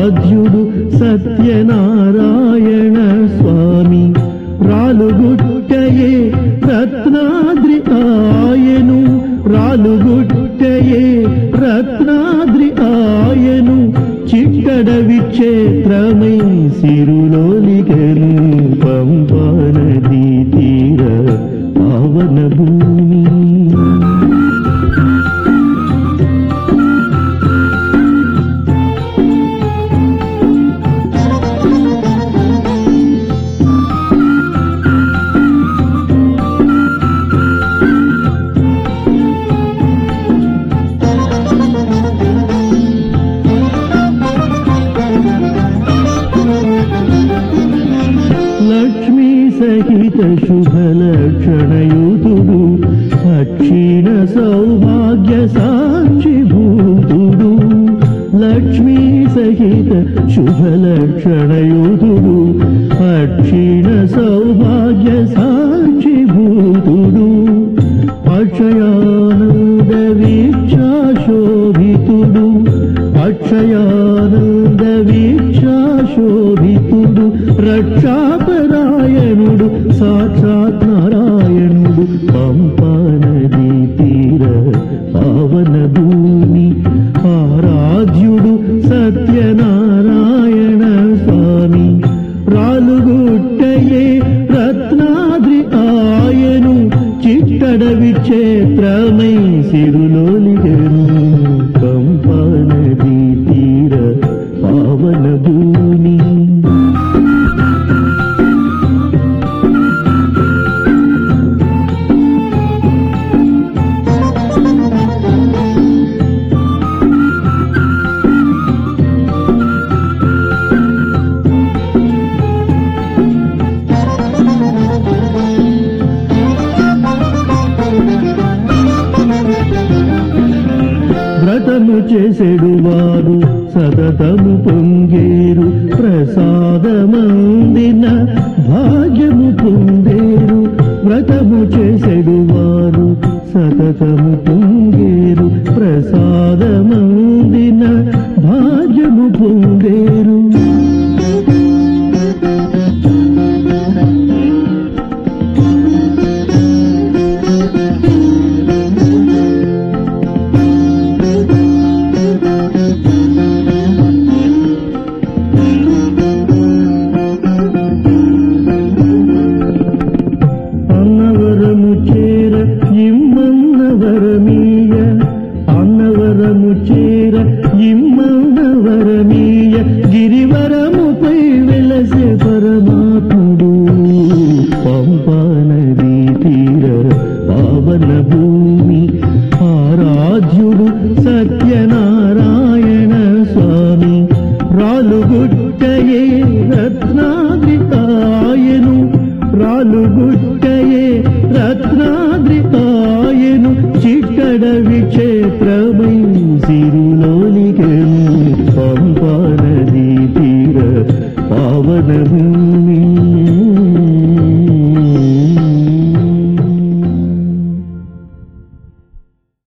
ఆరాధ్యుడు సత్యనారాయణ స్వామి రాలుగుట్టయే రత్నాద్రి ఆయను రాలుగుట్టయే రత్నాద్రి ఆయను చిట్టడ విక్షేత్రమై సిరులోలిగను పంపనది తీర పావన భూమి లక్ష్మీ సహిత శుభలక్షణయుతుడు అక్షీణ సౌభాగ్య సాక్షిభూతుడు లక్ష్మీ సహిత శుభలక్షణయుతుడు అక్షీణ సౌభాగ్య సాక్షిభూతుడు అక్షయానంద వీక్షాశోభితుడు అక్షయానంద వీక్షాశోభితుడు రక్షాపరాయణుడు సాక్షాత్ నారాయణుడు పంపనది తీర పావన భూమి ఆరాధ్యుడు సత్యనారాయణ స్వామి రాలుగుట్టయే రత్నాద్రి ఆయను చిట్టడ విక్షేత్రమై సిరులోలిగను కంపనది తీర పావన భూమి వ్రతము చేసెడు వారు సతతము పొంగేరు ప్రసాదమందిన భాగ్యము పొందేరు వ్రతము చేసెడు వారు సతతము పొంగేరు ప్రసాదమందిన భాగ్యము పొందేరు అన్నవరము చేర ఇమ్మన్నవరమీయ అన్నవరము చేర ఇమ్మన్నవరమీయ గిరివరముపై వెలసే పరమాత్ముడు పంపనది తీర పావన భూమి ఆరాధ్యుడు సత్యనారాయణ స్వామి రాలుగుట్టయే రత్నాద్రితాయను రాలుగుట్టయే రత్నాద్రితాయను చిట్టడ విక్షేత్రమై సిరులోలిగను పంపనది తీర పావన భూమి